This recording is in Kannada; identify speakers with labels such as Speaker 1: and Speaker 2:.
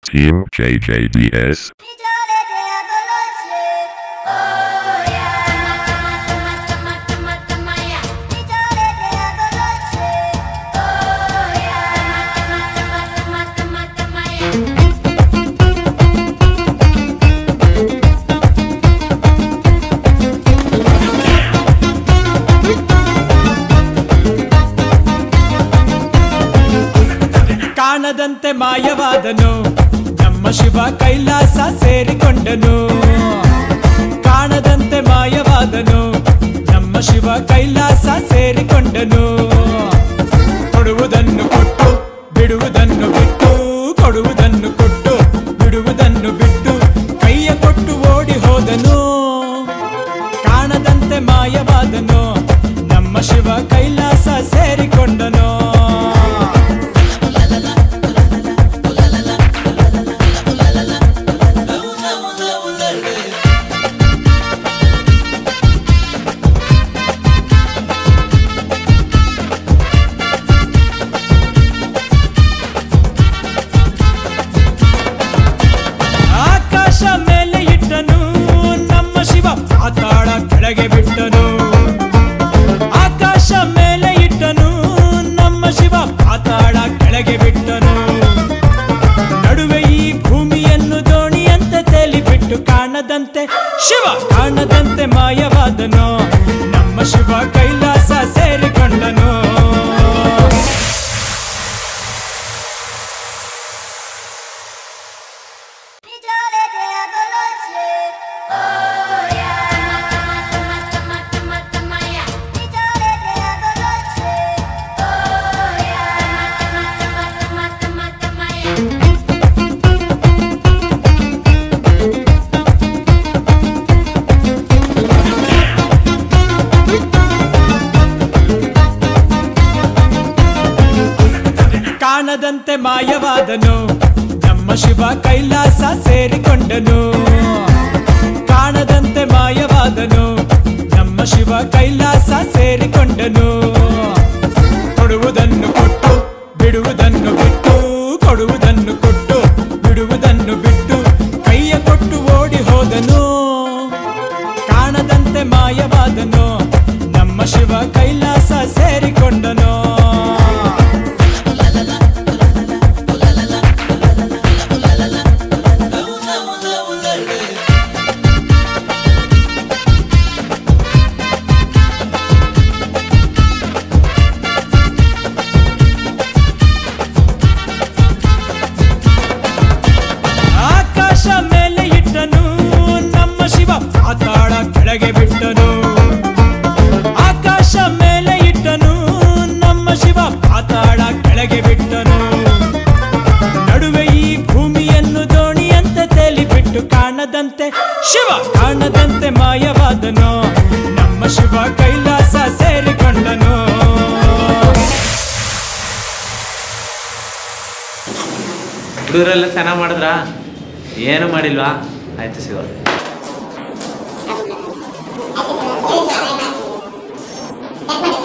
Speaker 1: Team JJDS.
Speaker 2: ಕಾಣದಂತೆ ಮಾಯವಾದನು ನಮ್ಮ ಶಿವ ಕೈಲಾಸ ಸೇರಿಕೊಂಡನು ಕಾಣದಂತೆ ಮಾಯವಾದನು ನಮ್ಮ ಶಿವ ಕೈಲಾಸ ಸೇರಿಕೊಂಡನು ಕೊಡುವುದನ್ನು ಕೊಟ್ಟು ಬಿಡುವುದನ್ನು ಬಿಟ್ಟು ಕೊಡುವುದನ್ನು ಕೊಟ್ಟು ಬಿಡುವುದನ್ನು ಬಿಟ್ಟು ಕೈಯ ಕೊಟ್ಟು ಓಡಿ ಹೋದನು ಕಾಣದಂತೆ ಮಾಯವಾದನು ನಮ್ಮ ಶಿವ ಕೈಲಾಸ ಸೇರಿಕೊಂಡನು ಆಕಾಶ ಮೇಲೆ ಇಟ್ಟನು ನಮ್ಮ ಶಿವ ಪಾತಾಳ ಕೆಳಗೆ ಬಿಟ್ಟನು ಆಕಾಶ ಮೇಲೆ ಇಟ್ಟನು ನಮ್ಮ ಶಿವ ಪಾತಾಳ ಕೆಳಗೆ ಬಿಟ್ಟನು ನಡುವೆ ಈ ಭೂಮಿಯನ್ನು ದೋಣಿಯಂತೆ ತೇಲಿಬಿಟ್ಟು ಕಾಣದಂತೆ ಶಿವ ಕಾಣದಂತೆ ಮಾಯವಾದನು ನಮ್ಮ ಶಿವ ಕೈಲಾಸ ಸೇರಿಕೊಂಡನು ಕಾಣದಂತೆ ಮಾಯವಾದನು ನಮ್ಮ ಶಿವ ಕೈಲಾಸ ಸೇರಿಕೊಂಡನು ಕಾಣದಂತೆ ಮಾಯವಾದನು ನಮ್ಮ ಶಿವ ಕೈಲಾಸ ಸೇರಿಕೊಂಡನು ಕೊಡುವುದನ್ನು ಕೊಟ್ಟು ಬಿಡುವುದನ್ನು ಬಿಟ್ಟು ಕೊಡುವುದನ್ನು ಕೊಟ್ಟು ಬಿಡುವುದನ್ನು ಬಿಟ್ಟು ಕೈಯ ಕೊಟ್ಟು ಓಡಿ ಹೋದನು ಕಾಣದಂತೆ ಮಾಯವಾದನು ನಮ್ಮ ಶಿವ ಕೈಲಾಸ ಸೇರಿಕೊಂಡನು ಆಕಾಶ ಮೇಲೆ ಇಟ್ಟನು ನಮ್ಮ ಶಿವ ಪಾತಾಳ ಕೆಳಗೆ ಬಿಟ್ಟನು ಆಕಾಶ ಮೇಲೆ ಇಟ್ಟನು ನಮ್ಮ ಶಿವ ಪಾತಾಳ ಕೆಳಗೆ ಬಿಟ್ಟನು ನಡುವೆ ಈ ಭೂಮಿಯನ್ನು ದೋಣಿಯಂತೆ ತೇಲಿಬಿಟ್ಟು ಕಾಣದಂತೆ ಶಿವ ಕಾಣದಂತೆ ಮಾಯವಾದನು ನಮ್ಮ ಶಿವ ಕೈಲಾಸ ಸೇರಿಕೊಂಡನು
Speaker 3: ಹುಡುಗರೆಲ್ಲ ಚೆನ್ನಾಗಿ ಮಾಡಿದ್ರಾ ಏನು ಮಾಡಿಲ್ವಾ ಆಯ್ತು ಸಿಗೋ
Speaker 4: Thank you.